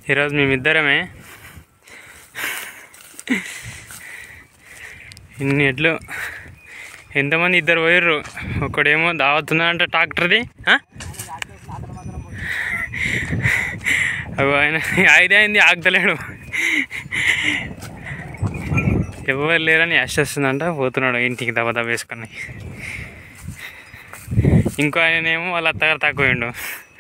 ఈరోజు మేమిద్దరమే ఇన్ని ఎడ్లు ఎంతమంది ఇద్దరు పోయారు ఒకడేమో దావతుందంట ట్రాక్టర్ది ఆ? అగో ఆయన ఐదే అయింది ఆగుతలేడు ఎవరు లేరని వస్తుందంట పోతున్నాడు ఇంటికి దెబ్బ దెబ్బ వేసుకొని ఇంకో ఆయనేమో వాళ్ళ అత్తగారు తక్కువ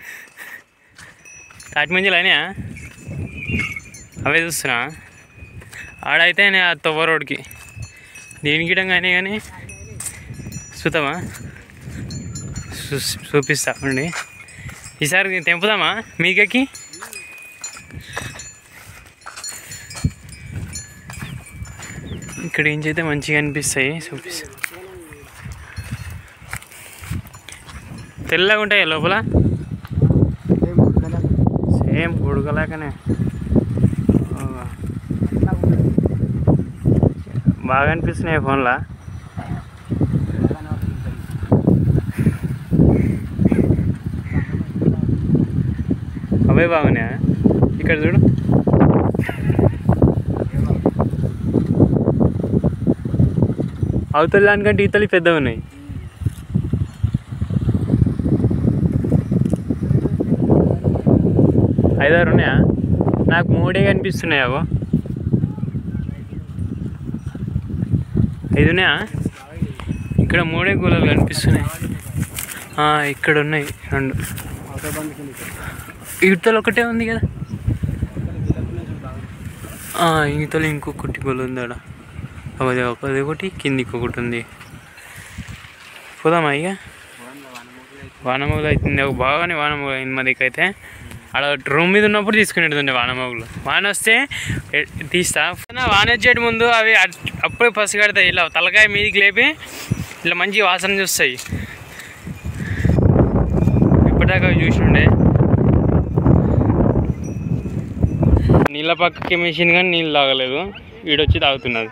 తాటి మంచిలు అయినాయా అవే చూస్తున్నా ఆడైతే నేను ఆ తొవ్వ రోడ్కి దీని గిడంగా అయినాయి కానీ చూద్దామా చూ- చూపిస్తా అండి ఈసారి తెంపుదామా మీకెక్కి ఇక్కడ ఏం చేస్తే మంచిగా అనిపిస్తాయి చూపిస్తా తెల్లగా ఉంటాయి లోపల సేమ్ ఉడకలాగానే ఓ. బాగా అనిపిస్తున్నాయి ఫోన్లో అవే బాగున్నాయా ఇక్కడ చూడు అవతల దానికంటే ఈతలు పెద్దగా ఉన్నాయి ఐదారు ఉన్నాయా నాకు మూడే కనిపిస్తున్నాయి అవో ఐదు ఉన్నాయా ఇక్కడ మూడే గోళాలు కనిపిస్తున్నాయి ఆ, ఇక్కడ ఉన్నాయి రెండు ఈతలు ఒకటే ఉంది కదా ఆ, ఈతలు ఇంకొకటి గోళ ఉంది ఆడ అది ఒకటి ఒకటి కిందికి ఒకటి ఉంది పోదామా ఇక వానమోగులు అవుతుంది ఒక బాగానే వానమోగులు అయింది మా దిక్కు అయితే అక్కడ రూమ్ మీద ఉన్నప్పుడు తీసుకునేది వానమోగులు వాన వస్తే ఎ- తీస్తా నా వాన వచ్చేటి ముందు అవి అట్- అప్పుడే పసి కడతాయి ఇలా తలకాయ మీదికి లేపి ఇలా మంచి వాసన చూస్తాయి ఇప్పటిదాకా అవి చూసినుండే నీళ్ళ పక్కకి మెషిన్ కానీ నీళ్ళు తాగలేదు వీడొచ్చి తాగుతున్నది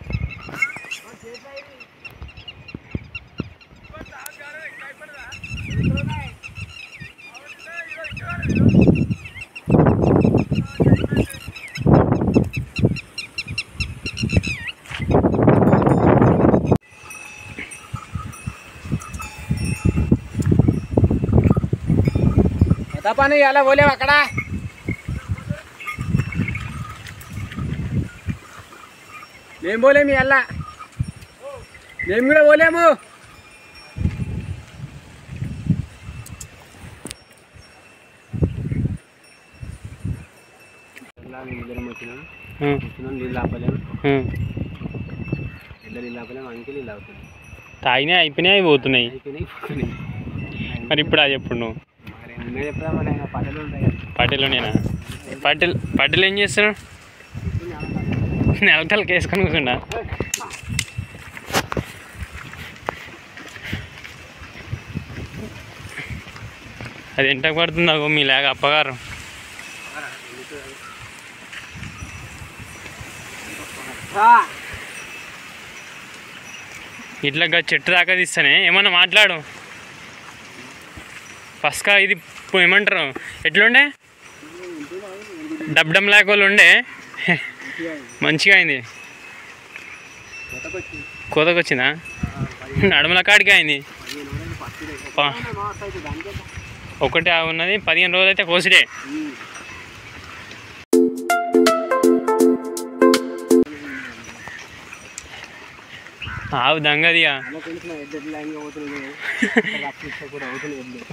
ఎంత పని ఎలా పోలేవు అక్కడ మేము పోలేము ఎలా మేము కూడా పోలేము ఇద్దరం వచ్చినాం ఉం, వచ్చినాం నీళ్ళు ఆపలేము ఉం. ఇద్దరు నీళ్ళు ఆపలేము అంకే నీళ్ళు ఆపుతున్నాం తాగినాయి అయిపోయినాయి అవి పోతున్నాయి అయిపోయినాయి పోతున్నాయి. మరి ఇప్పుడు అది ఎప్పుడు నువ్వు మరి ముందే చెప్తా మరి ఆయన పల్లెలు ఉంటాయి కదా. పార్టీలోనేనా పార్టీలు పార్టీలు ఏం చేస్తున్నాడు నెలతలకి వేసుకొని కూర్చుండా అది ఎంటకు పడుతుంది అగో మీ లేక అప్పగారు ఇట్లా గా చెట్టు దాకా తీస్తానే ఏమన్నా మాట్లాడు ఫస్ట్గా ఇది పో- ఏమంటారు ఎట్లుండే డబ్డమ్ లాక్ వాళ్ళు ఉండే మంచిగా అయింది కొత్తకొచ్చి కోతకు వచ్చిందా నడుముల కాడికి అయింది పదిహేను రోజులు ఫస్ట్ డే. పా. ఒక్కనే మాస్ అయితే దానికే పా. ఒకటి ఆ ఉన్నది పదిహేను రోజులు అయితే కోసిడే ఉమ్. ఆవు దంగదిగా అలా తెలిసిన ఎద్దరు లైన్గా పోతున్నాయి అప్పు కూడా అవుతున్నాయి ఎడ్లు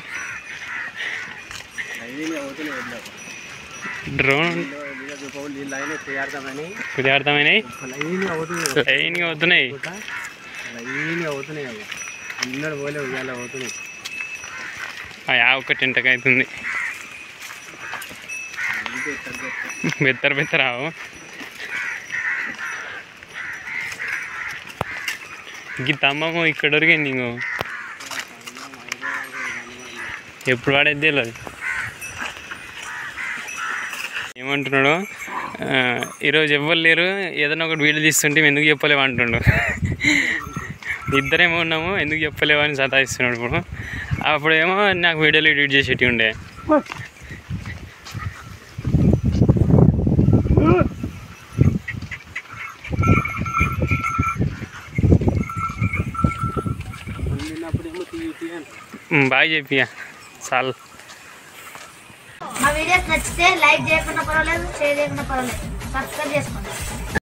లైన్గా అవుతున్నాయి ఎడ్లు డ్రోన్ నీళ్ళ రూపాయలు నీళ్ళు లైన్ చేయార్థమని కుదార్థమైనాయి లైన్గా అవుతున్నాయి లైన్గా అవుతున్నాయి లైన్గా అవుతున్నాయి అవి అందరు పోలే ఉయ్యాల అవుతున్నాయి ఆ యా ఒకటి ఇంటకి అవుతుంది అంతే తగ్గట్టు. బెత్తర బెత్తర ఆవు ఈ తమ్మము ఇక్కడ దొరికింది ఇంకో ఎప్పుడు వాడేది తెలియదు ఏమంటున్నాడు ఆ, ఈరోజు ఎవ్వరు లేరు ఏదైనా ఒకటి వీడియో తీస్తుంటే ఎందుకు చెప్పలేవు అంటుండు ఇద్దరేమో ఉన్నాము ఎందుకు చెప్పలేవు అని సతాయిస్తున్నాడు ఇప్పుడు అప్పుడేమో నాకు వీడియోలు ఎడిట్ చేసేటి ఉండే వండినప్పుడేమో తీయ తీయ అంటారు. ఉమ్, బాగా చెప్పియా చాలు మా వీడియోస్ నచ్చితే లైక్ చేయకుండా పర్వాలేదు షేర్ చేయకుండా పర్వాలేదు సబ్స్క్రైబ్ చేసుకోండి